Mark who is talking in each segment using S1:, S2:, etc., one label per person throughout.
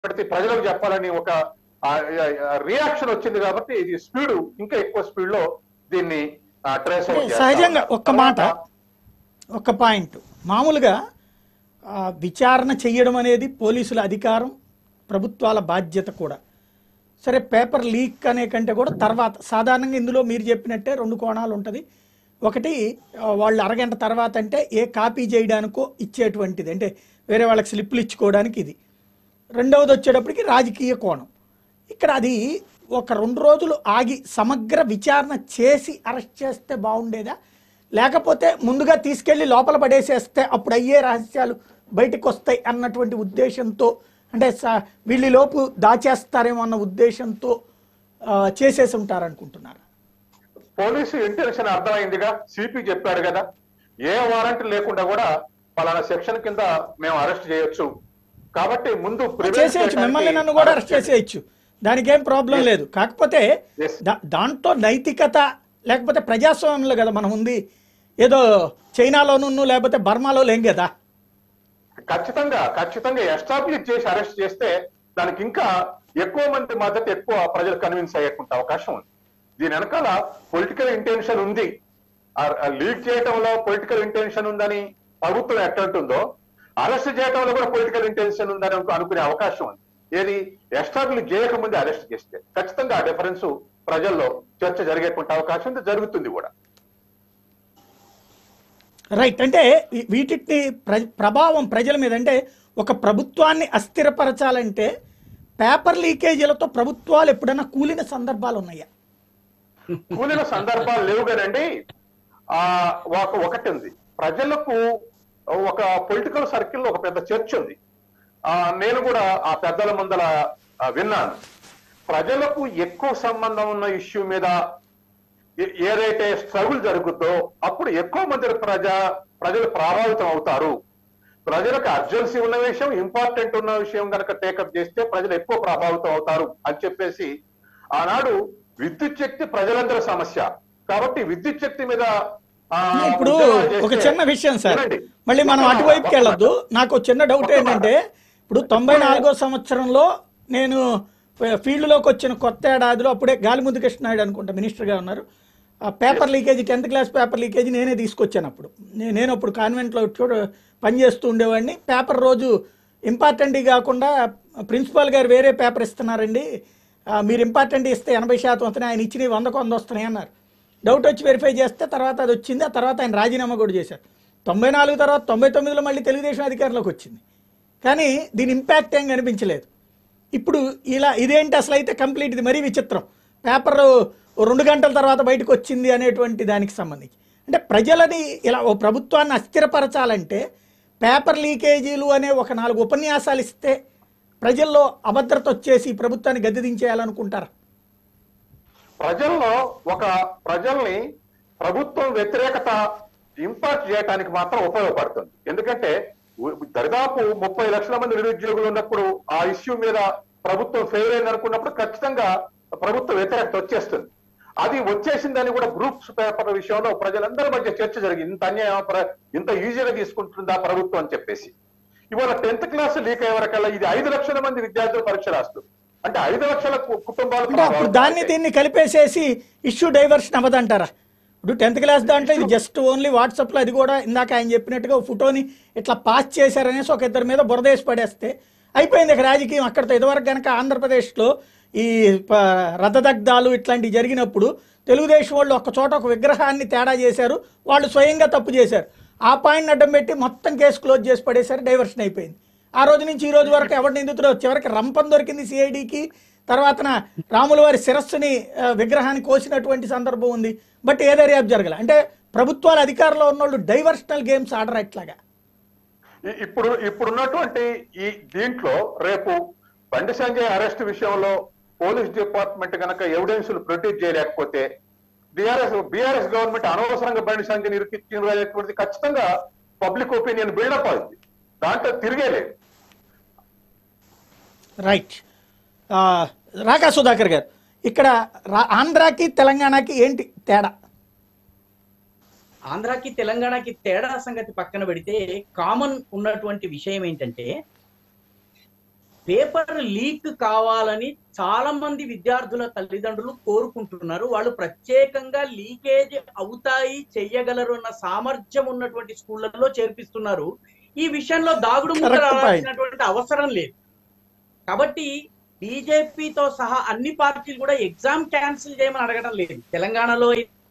S1: పెడితే ప్రజలకు చెప్పాలని ఒక రియాక్షన్ వచ్చింది కాబట్టి ఇది స్పీడ్ ఇంకా ఎక్కువ స్పీడ్ లో దీన్ని ట్రేస్
S2: అంటే సహజంగా ఒక్క మాట ఒక పాయింట్ మామూలుగా ఆ, విచారణ చెయ్యడం అనేది పోలీసుల అధికారం ప్రభుత్వాల బాధ్యత కూడా సరే పేపర్ లీక్ అనే కంటే కూడా తర్వాత సాధారణంగా ఇందులో మీరు చెప్పినట్టే రెండు కోణాలు ఉంటుంది ఒకటి ఆ, వాళ్ళు అరగంట తర్వాత అంటే ఏ కాపీ చేయడానికో ఇచ్చేటువంటిది అంటే వేరే వాళ్ళకి స్లిప్లు ఇచ్చుకోవడానికి ఇది రెండవది వచ్చేటప్పటికి రాజకీయ కోణం ఇక్కడ అది ఒక రెండు రోజులు ఆగి సమగ్ర విచారణ చేసి అరెస్ట్ చేస్తే బాగుండేదా లేకపోతే ముందుగా తీసుకెళ్లి లోపల పడేసేస్తే అప్పుడు అయ్యే రహస్యాలు బయటకు వస్తాయి అన్నటువంటి ఉద్దేశంతో అంటే స- వీళ్ళ లోపు దాచేస్తారేమో అన్న ఉద్దేశంతో ఆ, చేసేసి ఉంటారనుకుంటున్నారు
S1: పోలీసు ఇంటెన్షన్ అర్థమైందిగా సిపి చెప్పాడు కదా ఏ వారెంట్ లేకుండా కూడా పలానా సెక్షన్ కింద మేము అరెస్ట్ చేయొచ్చు కాబట్టి ముందు prevent
S2: చేసేయచ్చు
S1: చేయడానికి
S2: మిమ్మల్ని నన్ను కూడా అరెస్ట్ చేసేయచ్చు దానికి ఏం ప్రాబ్లం లేదు కాకపోతే
S1: Yes.
S2: దా- దాంట్లో నైతికత లేకపోతే ప్రజాస్వామ్యంలో కదా మనం ఉంది ఏదో చైనాలోనూ లేకపోతే బర్మాలో లేం కదా
S1: ఖచ్చితంగా ఖచ్చితంగా ఎస్టాబ్లిష్ చేసి అరెస్ట్ చేస్తే దానికి ఇంకా ఎక్కువ మంది మద్దతు ఎక్కువ ప్రజలు కన్విన్స్ అయ్యేకుంటే అవకాశం ఉంది దీని వెనకాల పొలిటికల్ ఇంటెన్షన్ ఉంది లీక్ చేయటంలో పొలిటికల్ ఇంటెన్షన్ ఉందని ప్రభుత్వం ఎట్టంటుందో అరెస్ట్ చేయటంలో కూడా పొలిటికల్ ఇంటెన్షన్ ఉందని అనుకు- అనుకునే అవకాశం ఉంది ఏది ఎస్టాబ్లిష్ చేయకముందే అరెస్ట్ చేస్తే ఖచ్చితంగా ఆ డిఫరెన్స్ ప్రజల్లో చర్చ జరిగేటువంటి అవకాశం ఉంది జరుగుతుంది కూడా
S2: రైట్ అంటే వీ- వీటిని ప్ర ప్రభావం ప్రజల మీద అంటే ఒక ప్రభుత్వాన్ని అస్థిరపరచాలంటే పేపర్ లీకేజీలతో ప్రభుత్వాలు ఎప్పుడైనా కూలిన సందర్భాలు ఉన్నాయా
S1: కూలిన సందర్భాలు లేవు కదండి ఆ ఒక ఒకటి ఉంది ప్రజలకు ఒక పొలిటికల్ సర్కిల్ ఒక పెద్ద చర్చ ఉంది ఆ నేను కూడా ఆ పెద్దల ముందల ఆ, విన్నాను ప్రజలకు ఎక్కువ సంబంధం ఉన్న ఇష్యూ మీద ఏ- ఏదైతే స్ట్రగుల్ జరుగుతుందో అప్పుడు ఎక్కువ మంది ప్రజా ప్రజలు ప్రభావితం అవుతారు ప్రజలకు అర్జెన్సీ ఉన్న విషయం ఇంపార్టెంట్ ఉన్న విషయం కనుక టేకప్ చేస్తే ప్రజలు ఎక్కువ ప్రభావితం అవుతారు అని చెప్పేసి ఆనాడు విద్యుత్ శక్తి ప్రజలందరి సమస్య కాబట్టి విద్యుత్ శక్తి మీద ఆ,
S2: ఇప్పుడు
S1: ఉద్యమాలు చేస్తే-
S2: ఒక చిన్న విషయం సార్
S1: వినండి.
S2: మళ్ళీ మనం
S1: ఒక్క
S2: అటువైపుకి
S1: మాట,
S2: వెళ్ళొద్దు నాకు ఒక చిన్న డౌట్
S1: ఒక్క మాట.
S2: ఏంటంటే ఇప్పుడు తొంభై నాలుగో సంవత్సరంలో నేను ఫీల్డ్లోకి వచ్చిన కొత్త ఏడాదిలో అప్పుడే గాలిముద్దు కృష్ణనాయుడు అనుకుంటా మినిస్టర్గా ఉన్నారు ఆ paper leakage tenth class paper leakage నేనే తీసుకొచ్చాను అప్పుడు నే- నేను అప్పుడు కాన్వెంట్లో చూడ పనిచేస్తూ ఉండేవాడిని పేపర్ రోజు ఇంపార్టెంట్ కాకుండా ప్రిన్సిపాల్ గారు వేరే పేపర్ ఇస్తున్నారండి ఆ, మీరు ఇంపార్టెంట్ ఇస్తే ఎనభై శాతం వస్తున్నాయి ఆయన ఇచ్చినవి వందకు వంద వస్తున్నాయి అన్నారు డౌట్ వచ్చి వెరిఫై చేస్తే తర్వాత అది వచ్చింది ఆ తర్వాత ఆయన రాజీనామా కూడా చేశారు తొంభై నాలుగు తర్వాత తొంభై తొమ్మిదిలో మళ్ళీ తెలుగుదేశం అధికారంలోకి వచ్చింది కానీ దీని ఇంపాక్ట్ ఏం కనిపించలేదు ఇప్పుడు ఇలా ఇదేంటి అసలు అయితే కంప్లీట్ ఇది మరీ విచిత్రం పేపర్ రెండు గంటల తర్వాత బయటకు వచ్చింది అనేటువంటి దానికి సంబంధించి అంటే ప్రజలని ఇలా ఓ ప్రభుత్వాన్ని అస్థిరపరచాలంటే పేపర్ లీకేజీలు అనే ఒక నాలుగు ఉపన్యాసాలు ఇస్తే ప్రజల్లో అభద్రత వచ్చేసి ఈ ప్రభుత్వాన్ని గద్దె దించేయాలనుకుంటారా
S1: ప్రజల్లో ఒక ప్రజల్ని ప్రభుత్వం వ్యతిరేకత ఇంపాక్ట్ చేయడానికి మాత్రం ఉపయోగపడుతుంది ఎందుకంటే ఉ- దరిదాపు ముప్పై లక్షల మంది నిరుద్యోగులు ఉన్నప్పుడు ఆ ఇష్యూ మీద ప్రభుత్వం ఫెయిల్ అయింది అనుకున్నప్పుడు ఖచ్చితంగా ప్రభుత్వ వ్యతిరేకత వచ్చేస్తుంది అది వచ్చేసిందని కూడా గ్రూప్స్ పేపర్ విషయంలో ప్రజలందరి మధ్య చర్చ జరిగింది ఇంత అన్యాయం ప్ర- ఇంత ఈజీగా తీసుకుంటుందా ప్రభుత్వం అని చెప్పేసి ఇవాళ టెన్త్ క్లాస్ లీక్ అయ్యే వరకల్లా ఇది ఐదు లక్షల మంది విద్యార్థులు పరీక్ష రాస్తారు అంటే ఐదు లక్షల కు- కుటుంబాలు
S2: అంటే అప్పుడు దాన్ని దీన్ని కలిపేసేసి ఇష్యూ డైవర్షన్ అవ్వదంటారా ఇప్పుడు టెన్త్ క్లాస్ దాంట్లో ఇది జస్ట్ ఓన్లీ వాట్సాప్లో అది కూడా ఇందాక ఆయన చెప్పినట్టుగా ఓ ఫోటోని ఇట్లా పాస్ చేశారనేసి ఒక ఇద్దరి మీద బురదేసి పడేస్తే అయిపోయింది ఇక రాజకీయం అక్కడితో ఇదివరకు కనుక ఆంధ్రప్రదేశ్లో ఈ ప- రథదగ్ధాలు ఇట్లాంటివి జరిగినప్పుడు తెలుగుదేశం వాళ్ళు ఒక చోట ఒక విగ్రహాన్ని తేడా చేశారు వాళ్ళు స్వయంగా తప్పు చేశారు ఆ పాయింట్ అడ్డం పెట్టి మొత్తం కేసు క్లోజ్ చేసి పడేశారు డైవర్షన్ అయిపోయింది ఆ రోజు నుంచి ఈ రోజు వరకు ఎవరి నిందితుడు చివరికి రంపం దొరికింది సిఐడికి తర్వాతన రాముల వారి శిరస్సుని ఆ, విగ్రహాన్ని కోసినటువంటి సందర్భం ఉంది బట్ ఏ దర్యాప్తు జరగల అంటే ప్రభుత్వాలు అధికారంలో ఉన్నోళ్ళు డైవర్షనల్ గేమ్స్ ఆడరా ఇట్లాగా
S1: ఇ- ఇప్పుడు ఇప్పుడున్నటువంటి ఈ దీంట్లో రేపు బండి సంజయ్ అరెస్ట్ విషయంలో పోలీస్ డిపార్ట్మెంట్ గనక ఎవిడెన్స్ ప్రొడ్యూస్ చేయలేకపోతే బీఆర్ఎస్ బీఆర్ఎస్ గవర్నమెంట్ అనవసరంగా బండి సంజయ్ నిరూపించినటువంటిది ఖచ్చితంగా పబ్లిక్ ఒపీనియన్ బిల్డప్ అవుతుంది దాంట్లో తిరిగేలేదు
S2: రైట్ ఆ, రాకా సుధాకర్ గారు ఇక్కడ రా- ఆంధ్రాకి తెలంగాణకి ఏంటి తేడా
S3: ఆంధ్రాకి తెలంగాణకి తేడా సంగతి పక్కన పెడితే కామన్ ఉన్నటువంటి విషయం ఏంటంటే పేపర్ లీక్ కావాలని చాలా మంది విద్యార్థుల తల్లిదండ్రులు కోరుకుంటున్నారు వాళ్ళు ప్రత్యేకంగా లీకేజ్ అవుతాయి చెయ్యగలరు అన్న సామర్థ్యం ఉన్నటువంటి స్కూళ్ళల్లో చేర్పిస్తున్నారు ఈ విషయంలో దాగుడు ముద్ర
S2: Correct point.
S3: రావాల్సినటువంటి అవసరం లేదు కాబట్టి బీజేపీతో సహా అన్ని పార్టీలు కూడా ఎగ్జామ్ క్యాన్సిల్ చేయమని అడగడం లేదు తెలంగాణలో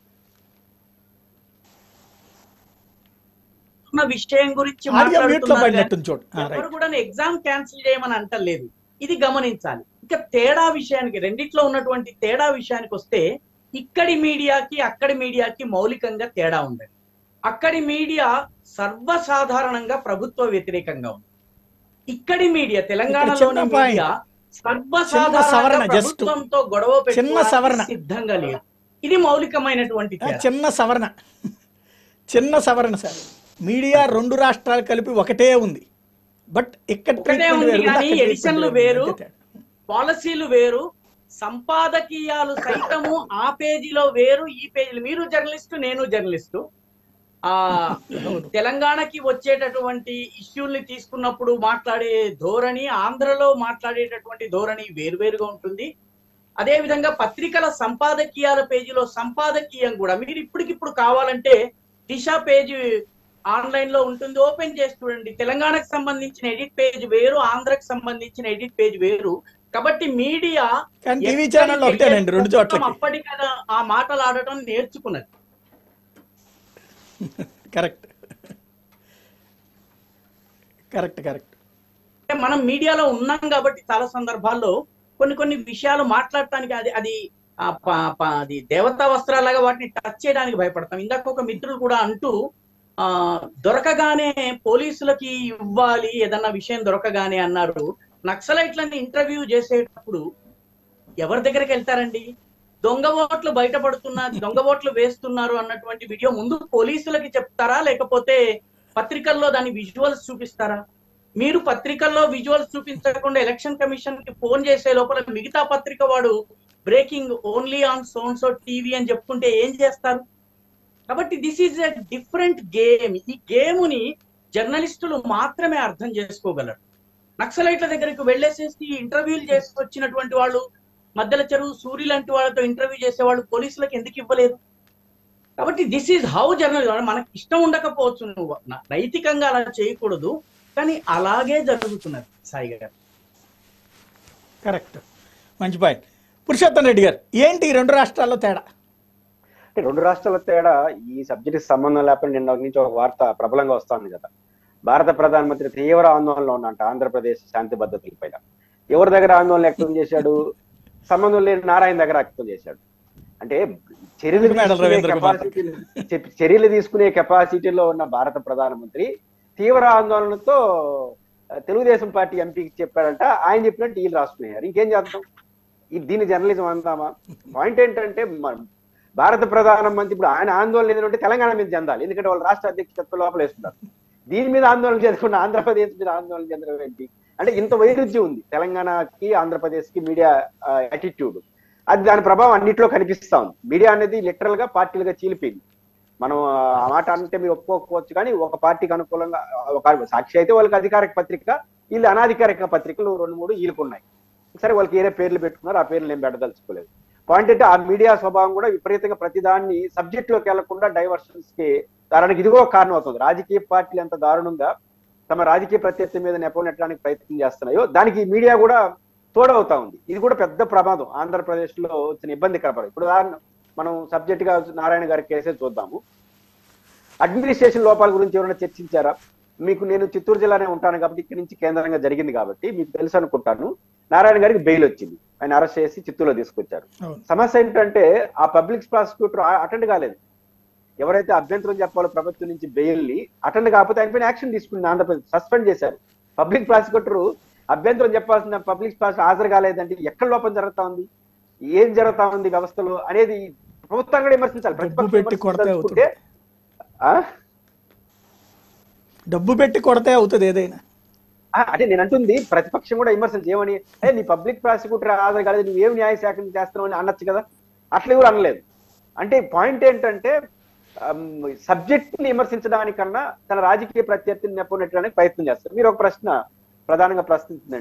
S3: ఉన్న విషయం గురించి
S2: ఆడియో మ్యూట్ లో
S3: మాట్లాడుతున్నారు కానీ
S2: పడినట్టుంది చూడు ఆ,
S3: ఎవరు
S2: రైట్
S3: కూడా ఎగ్జామ్ క్యాన్సిల్ చేయమని అంటలేదు ఇది గమనించాలి ఇక తేడా విషయానికి రెండిట్లో ఉన్నటువంటి తేడా విషయానికి వస్తే ఇక్కడి మీడియాకి అక్కడి మీడియాకి మౌలికంగా తేడా ఉంది అక్కడి మీడియా సర్వసాధారణంగా ప్రభుత్వ వ్యతిరేకంగా ఉంది ఇక్కడి మీడియా తెలంగాణలోని
S2: చిన్న point.
S3: మీడియా
S2: సవరణ,
S3: సర్వసాధారణంగా
S2: just.
S3: ప్రభుత్వంతో గొడవ
S2: చిన్న సవరణ.
S3: పెట్టుకోవడానికి సిద్ధంగా లేదు ఇది మౌలికమైనటువంటి
S2: ఆ,
S3: తేడా
S2: చిన్న సవరణ చిన్న సవరణ సార్ మీడియా రెండు రాష్ట్రాలు కలిపి ఒకటే ఉంది బట్ ఇక్కడ
S3: ఒకటే
S2: treatment
S3: ఉంది
S2: వేరు,
S3: కానీ
S2: అక్కడ
S3: ఎడిషన్లు
S2: treatment
S3: వేరు.
S2: అంతే తేడా.
S3: పాలసీలు వేరు సంపాదకీయాలు సైతము ఆ పేజీలో వేరు ఈ పేజీలు మీరు జర్నలిస్టు నేను జర్నలిస్టు ఆ
S2: అవును.
S3: తెలంగాణకి వచ్చేటటువంటి ఇష్యూల్ని తీసుకున్నప్పుడు మాట్లాడే ధోరణి ఆంధ్రలో మాట్లాడేటటువంటి ధోరణి వేరువేరుగా ఉంటుంది అదే విధంగా పత్రికల సంపాదకీయాల పేజీలో సంపాదకీయం కూడా మీరు ఇప్పటికిప్పుడు కావాలంటే దిశ పేజీ ఆన్లైన్ లో ఉంటుంది ఓపెన్ చేసి చూడండి తెలంగాణకు సంబంధించిన ఎడిట్ పేజ్ వేరు ఆంధ్రకు సంబంధించిన ఎడిట్ పేజ్ వేరు కాబట్టి మీడియా
S2: కానీ టీవీ ఛానల్ ఒకటేనండి రెండు చోట్లకి
S3: అప్పటికదా ఆ మాటలు ఆడటం నేర్చుకున్నది
S2: కరెక్ట్ కరెక్ట్ కరెక్ట్
S3: అంటే మనం మీడియాలో ఉన్నాం కాబట్టి చాలా సందర్భాల్లో కొన్ని కొన్ని విషయాలు మాట్లాడటానికి అది అది ఆ ప- ప- అది దేవతా వస్త్రాలాగా వాటిని టచ్ చేయడానికి భయపడతాం ఇందాక ఒక మిత్రులు కూడా అంటూ ఆ దొరకగానే పోలీసులకి ఇవ్వాలి ఏదన్నా విషయం దొరకగానే అన్నారు నక్సలైట్లని ఇంటర్వ్యూ చేసేటప్పుడు ఎవరి దగ్గరికి వెళ్తారండి దొంగ ఓట్లు బయటపడుతున్నా దొంగ ఓట్లు వేస్తున్నారు అన్నటువంటి వీడియో ముందు పోలీసులకి చెప్తారా లేకపోతే పత్రికల్లో దాని విజువల్స్ చూపిస్తారా మీరు పత్రికల్లో విజువల్స్ చూపించకుండా ఎలక్షన్ కమిషన్ కి ఫోన్ చేసే లోపల మిగతా పత్రిక వాడు బ్రేకింగ్ ఓన్లీ ఆన్ సోన్సో టీవీ అని చెప్పుకుంటే ఏం చేస్తారు కాబట్టి this is a different game ఈ గేముని జర్నలిస్టులు మాత్రమే అర్థం చేసుకోగలరు నక్సలైట్ల దగ్గరికి వెళ్ళేసేసి ఇంటర్వ్యూలు చేసి వచ్చినటువంటి వాళ్ళు మధ్యల చెరువు సూరి లాంటి వాళ్ళతో ఇంటర్వ్యూ చేసేవాళ్ళు పోలీసులకు ఎందుకు ఇవ్వలేదు కాబట్టి దిస్ ఈజ్ హౌ జర్నలిజం మనకి ఇష్టం ఉండకపోవచ్చు నువ్వు న- నైతికంగా అలా చేయకూడదు కానీ అలాగే జరుగుతున్నది సాయి గారు
S2: కరెక్ట్ మంచి పాయింట్ పురుషోత్తం రెడ్డి గారు ఏంటి ఈ రెండు రాష్ట్రాల్లో తేడా
S4: అంటే రెండు రాష్ట్రాల తేడా ఈ సబ్జెక్ట్ సంబంధం లేకుండా నిన్న నుంచి ఒక వార్త ప్రబలంగా వస్తుంది కదా భారత ప్రధానమంత్రి తీవ్ర ఆందోళనలో ఉన్నంట ఆంధ్రప్రదేశ్ శాంతి భద్రతల పైన ఎవరి దగ్గర ఆందోళన వ్యక్తం చేశాడు సంబంధం లేని నారాయణ దగ్గర వ్యక్తం చేశాడు అంటే చర్యలు
S2: మేడం
S4: తీసుకునే
S2: రవీంద్ర కుమార్.
S4: కెపాసిటీ చెప్- చర్యలు తీసుకునే కెపాసిటీలో ఉన్న భారత ప్రధానమంత్రి తీవ్ర ఆందోళనతో ఆ, తెలుగుదేశం పార్టీ ఎంపీకి చెప్పాడంట ఆయన చెప్పినట్టు వీళ్ళు రాసుకున్నారు ఇంకేం చేద్దాం ఇది దీని జర్నలిజం అందామా పాయింట్ ఏంటంటే మ- భారత ప్రధానమంత్రి ఇప్పుడు ఆయన ఆందోళన ఏంటంటే తెలంగాణ మీద చెందాలి ఎందుకంటే వాళ్ళు రాష్ట్ర అధ్యక్షత్వ లోపల వేస్తున్నారు దీని మీద ఆందోళన చేయకుండా ఆంధ్రప్రదేశ్ మీద ఆందోళన చెందడం ఏంటి అంటే ఇంత వైరుధ్యం ఉంది తెలంగాణకి ఆంధ్రప్రదేశ్ కి మీడియా యాటిట్యూడ్ అది దాని ప్రభావం అన్నింటిలో కనిపిస్తా ఉంది మీడియా అనేది లిటరల్ గా పార్టీలుగా చీలిపోయింది మనం ఆ మాట అంటే మీరు ఒప్పుకోకపోవచ్చు కానీ ఒక పార్టీకి అనుకూలంగా ఒక సాక్షి అయితే వాళ్ళకి అధికారిక పత్రిక వీళ్ళు అనాధికారిక పత్రికలు రెండు మూడు వీళ్ళకున్నాయి సరే వాళ్ళకి ఏరే పేర్లు పెట్టుకున్నారు ఆ పేర్లు ఏం పెట్టదలుచుకోలేదు పాయింట్ అంటే ఆ మీడియా స్వభావం కూడా విపరీతంగా ప్రతిదాన్ని సబ్జెక్ట్ లోకి వెళ్లకుండా డైవర్షన్స్ కి దానికి ఇదిగో కారణం అవుతుంది రాజకీయ పార్టీలు ఎంత దారుణంగా తమ రాజకీయ ప్రత్యర్థి మీద నెపం నెట్టడానికి ప్రయత్నం చేస్తున్నాయో దానికి మీడియా కూడా తోడవుతా ఉంది ఇది కూడా పెద్ద ప్రమాదం ఆంధ్రప్రదేశ్ లో వచ్చిన ఇబ్బందికర పరిస్థితి. ఇప్పుడు ఉదాహరణ మనం సబ్జెక్ట్ గా నారాయణ గారి కేసే చూద్దాము అడ్మినిస్ట్రేషన్ లోపాల గురించి ఎవరైనా చర్చించారా మీకు నేను చిత్తూరు జిల్లానే ఉంటాను కాబట్టి ఇక్కడి నుంచి కేంద్రంగా జరిగింది కాబట్టి మీకు తెలుసు అనుకుంటాను నారాయణ గారికి బెయిల్ వచ్చింది ఆయన అరెస్ట్ చేసి చిత్తూరులో తీసుకొచ్చారు
S2: అవును
S4: సమస్య ఏంటంటే ఆ పబ్లిక్ ప్రాసిక్యూటర్ అటెండ్ కాలేదు ఎవరైతే అభ్యంతరం చెప్పాలో ప్రభుత్వం నుంచి బెయిల్ ని అటెండ్ కాకపోతే ఆయన పైన యాక్షన్ తీసుకుంది ఆంధ్రప్రదేశ్ సస్పెండ్ చేశారు పబ్లిక్ ప్రాసిక్యూటర్ అభ్యంతరం చెప్పాల్సిన పబ్లిక్ ప్రాసిక్యూటర్ హాజరు కాలేదంటే ఎక్కడ లోపం జరుగుతా ఉంది ఏం జరుగుతా ఉంది వ్యవస్థలో అనేది ప్రభుత్వం కూడా విమర్శించాలి
S2: డబ్బు
S4: ప్రతిపక్షం
S2: పెట్టి కొడితే
S4: విమర్శించదలుచుకుంటే, ఆ?
S2: డబ్బు పెట్టి కొడితే అవుతుంది ఏదైనా
S4: ఆ, అంటే నేను అంటుంది ప్రతిపక్షం కూడా విమర్శించి ఏమని ఏ నీ పబ్లిక్ ప్రాసిక్యూటర్ హాజరు కాలేదు నువ్వు ఏం న్యాయ శాఖ చేస్తున్నావు అని అనొచ్చు కదా అట్లా ఎవరు అనలేదు అంటే పాయింట్ ఏంటంటే సబ్జెక్ట్ ని విమర్శించడానికన్నా తన రాజకీయ ప్రత్యర్థిని నెప్పనెట్టడానికి ప్రయత్నం చేస్తారు మీరు ఒక ప్రశ్న ప్రధానంగా ప్రశ్నించిందంటే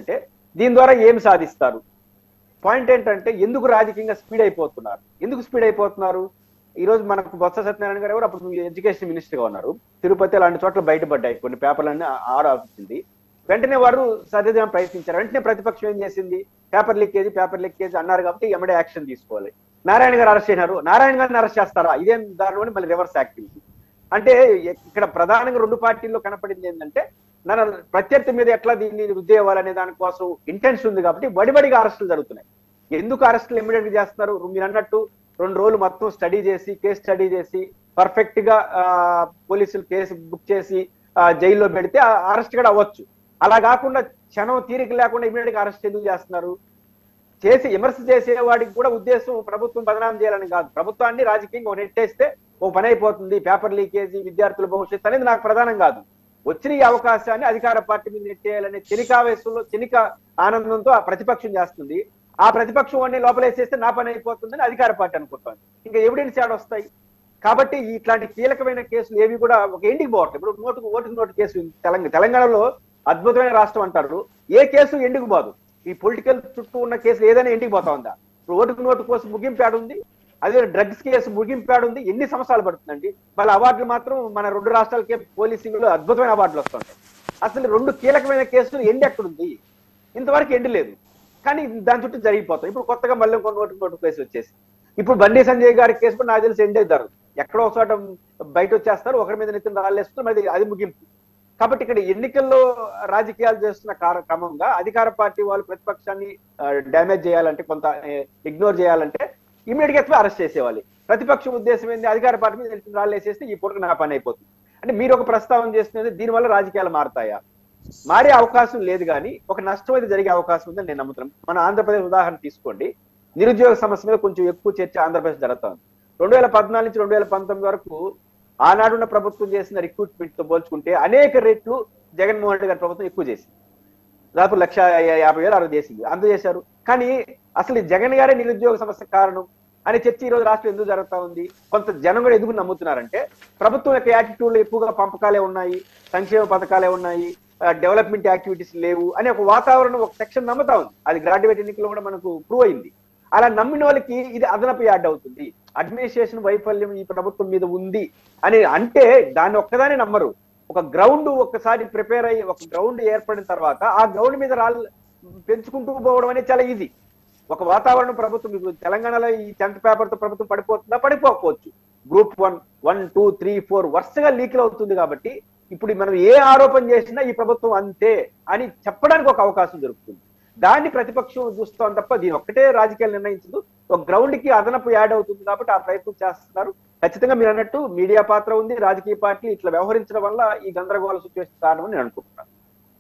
S4: దీని ద్వారా ఏం సాధిస్తారు పాయింట్ ఏంటంటే ఎందుకు రాజకీయంగా స్పీడ్ అయిపోతున్నారు ఎందుకు స్పీడ్ అయిపోతున్నారు ఈ రోజు మనకు బొత్స సత్యనారాయణ గారు ఎవరు అప్పుడు ఎడ్యుకేషన్ మినిస్టర్ గా ఉన్నారు తిరుపతి అలాంటి చోట్ల బయటపడ్డాయి కొన్ని పేపర్లన్నీ ఆడ వచ్చింది వెంటనే వారు సరిదిద్దడానికి ప్రయత్నించారు వెంటనే ప్రతిపక్షం ఏం చేసింది పేపర్ లీకేజీ పేపర్ లీకేజీ అన్నారు కాబట్టి ఎమ్మడే యాక్షన్ తీసుకోవాలి నారాయణ గారు అరెస్ట్ చేసినారు నారాయణ గారిని అరెస్ట్ చేస్తారా ఇదేం దానిలోని మళ్ళీ రివర్స్ యాక్టివిటీ అంటే ఇక్కడ ప్రధానంగా రెండు పార్టీల్లో కనపడింది ఏంటంటే మన ప్రత్యర్థి మీద ఎట్లా దీన్ని రుద్దేయాలనే దానికోసం ఇంటెన్స్ ఉంది కాబట్టి వడివడిగా అరెస్టులు జరుగుతున్నాయి ఎందుకు అరెస్టులు ఇమ్మీడియట్ గా చేస్తున్నారు మీరు అన్నట్టు రెండు రోజులు మొత్తం స్టడీ చేసి కేసు స్టడీ చేసి పర్ఫెక్ట్ గా ఆ, పోలీసులు కేసు బుక్ చేసి ఆ, జైల్లో పెడితే అరెస్ట్ కూడా అవ్వచ్చు అలా కాకుండా క్షణం తీరిక లేకుండా ఇమీడియట్ గా అరెస్ట్ ఎందుకు చేస్తున్నారు చేసి విమర్శ చేసే వాడికి కూడా ఉద్దేశం ప్రభుత్వం బదనాం చేయాలని కాదు ప్రభుత్వాన్ని రాజకీయంగా ఒక నెట్టేస్తే ఓ పని అయిపోతుంది పేపర్ లీకేజీ విద్యార్థుల భవిష్యత్తు అనేది నాకు ప్రధానం కాదు వచ్చిన ఈ అవకాశాన్ని అధికార పార్టీ మీద నెట్టేయాలనే చెనికావేశంలో చెనిక ఆనందంతో ఆ ప్రతిపక్షం చేస్తుంది ఆ ప్రతిపక్షం వాడిని లోపలేసేస్తే నా పని అయిపోతుందని అధికార పార్టీ అనుకుంటాను ఇంకా ఎవిడెన్స్ యాడ్ వస్తాయి కాబట్టి ఇట్లాంటి కీలకమైన కేసులు ఏవి కూడా ఒక ఎండికి పోవట్లేదు ఇప్పుడు నోటుకు ఓటుకు నోటు కేసు ఉంది. తెలంగాణ తెలంగాణలో అద్భుతమైన రాష్ట్రం అంటారు ఏ కేసు ఎండుకు పోదు ఈ పొలిటికల్ చుట్టూ ఉన్న కేసులు ఏదైనా ఎండికి పోతా ఉందా ఇప్పుడు ఓటుకు నోటు కోసం ముగింపాడు ఉంది అదే డ్రగ్స్ కేసు ముగింపాడు ఉంది ఎన్ని సంవత్సరాలు పడుతుందండి మళ్ళీ అవార్డులు మాత్రం మన రెండు రాష్ట్రాలకే పోలీసింగ్ లో అద్భుతమైన అవార్డులు వస్తుంటాయి అసలు రెండు కీలకమైన కేసులు ఎండి ఎక్కడుంది ఇంతవరకు ఎండి లేదు కానీ దాని చుట్టూ జరిగిపోతాయి ఇప్పుడు కొత్తగా మళ్ళీ ఇంకో నోటు నోటు కేసు వచ్చేసి ఇప్పుడు బండి సంజయ్ గారి కేసు కూడా నాకు తెలిసి ఎండ్ అవుతారు ఎక్కడో ఒక చోట బయట వచ్చేస్తారు ఒకరి మీద నెత్తిన రాళ్ళేస్తారు మరి అది ముగింపు కాబట్టి ఇక్కడ ఎన్నికల్లో రాజకీయాలు చేస్తున్న కార- క్రమంగా అధికార పార్టీ వాళ్ళు ప్రతిపక్షాన్ని డ్యామేజ్ చేయాలంటే కొంత ఇగ్నోర్ చేయాలంటే ఇమీడియట్ గా అరెస్ట్ చేసేవాలి ప్రతిపక్షం ఉద్దేశం ఏంది అధికార పార్టీ మీద నెత్తిన రాళ్ళు వేసేస్తే ఈ పూటకు నా పని అయిపోతుంది అంటే మీరు ఒక ప్రస్తావన చేస్తున్నది దీనివల్ల రాజకీయాలు మారతాయా మారే అవకాశం లేదు కానీ ఒక నష్టం అయితే జరిగే అవకాశం ఉందని నేను నమ్ముతున్నాను మన ఆంధ్రప్రదేశ్ ఉదాహరణ తీసుకోండి నిరుద్యోగ సమస్య మీద కొంచెం ఎక్కువ చర్చ ఆంధ్రప్రదేశ్ జరుగుతుంది రెండు వేల పద్నాలుగు నుంచి రెండు వేల పంతొమ్మిది వరకు ఆనాడున్న ప్రభుత్వం చేసిన రిక్రూట్మెంట్ తో పోల్చుకుంటే అనేక రెట్లు జగన్మోహన్ రెడ్డి గారి ప్రభుత్వం ఎక్కువ చేసింది దాదాపు లక్ష యా- యాభై వేలు అరవై చేసింది అంత చేశారు కానీ అసలు ఈ జగన్ గారే నిరుద్యోగ సమస్య కారణం అనే చర్చ ఈ రోజు రాష్ట్రం ఎందుకు జరుగుతా ఉంది కొంత జనం కూడా ఎందుకు నమ్ముతున్నారంటే ప్రభుత్వం యొక్క యాటిట్యూడ్ లో ఎక్కువగా పంపకాలే ఉన్నాయి సంక్షేమ పథకాలే ఉన్నాయి డెవలప్మెంట్ యాక్టివిటీస్ లేవు అనే ఒక వాతావరణం ఒక సెక్షన్ నమ్ముతా ఉంది అది గ్రాడ్యుయేట్ ఎన్నికల్లో కూడా మనకు ప్రూవ్ అయింది అలా నమ్మిన వాళ్ళకి ఇది అదనపు యాడ్ అవుతుంది అడ్మినిస్ట్రేషన్ వైఫల్యం ఈ ప్రభుత్వం మీద ఉంది అని అంటే దాన్ని ఒక్కదానే నమ్మరు ఒక గ్రౌండ్ ఒక్కసారి ప్రిపేర్ అయ్యి ఒక గ్రౌండ్ ఏర్పడిన తర్వాత ఆ గ్రౌండ్ మీద రాళ్ళు పెంచుకుంటూ పోవడం అనేది చాలా ఈజీ ఒక వాతావరణం ప్రభుత్వం ఇప్పుడు తెలంగాణలో ఈ టెన్త్ పేపర్ తో ప్రభుత్వం పడిపోతుందా పడిపోకపోవచ్చు group one one two three four వరుసగా లీక్లు అవుతుంది కాబట్టి ఇప్పుడు మనం ఏ ఆరోపణ చేసినా ఈ ప్రభుత్వం అంతే అని చెప్పడానికి ఒక అవకాశం దొరుకుతుంది దాన్ని ప్రతిపక్షం చూస్తాం తప్ప దీని ఒక్కటే రాజకీయాలు నిర్ణయించదు ఒక గ్రౌండ్ కి అదనపు యాడ్ అవుతుంది కాబట్టి ఆ ప్రయత్నం చేస్తున్నారు ఖచ్చితంగా మీరు అన్నట్టు మీడియా పాత్ర ఉంది రాజకీయ పార్టీలు ఇట్లా వ్యవహరించడం వల్ల ఈ గందరగోళ సిచ్యువేషన్ కారణమని నేను అనుకుంటున్నాను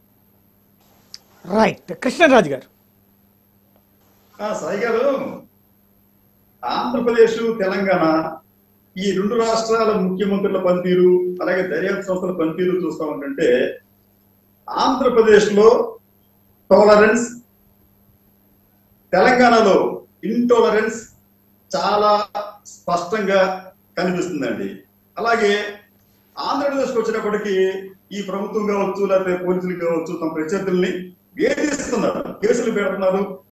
S2: రైట్ కృష్ణరాజు గారు
S5: ఆ, సాయి గారు ఆంధ్రప్రదేశ్ తెలంగాణ ఈ రెండు రాష్ట్రాల ముఖ్యమంత్రుల పనితీరు అలాగే దర్యాప్తు సంస్థల పనితీరు చూస్తా ఉంటుంటే ఆంధ్రప్రదేశ్ లో టాలరెన్స్ తెలంగాణలో ఇంటాలరెన్స్ చాలా స్పష్టంగా కనిపిస్తుందండి అలాగే ఆంధ్రప్రదేశ్కి వచ్చినప్పటికీ ఈ ప్రభుత్వం కావచ్చు లేకపోతే పోలీసులు కావచ్చు తమ ప్రత్యర్థుల్ని వేధిస్తున్నారు కేసులు పెడుతున్నారు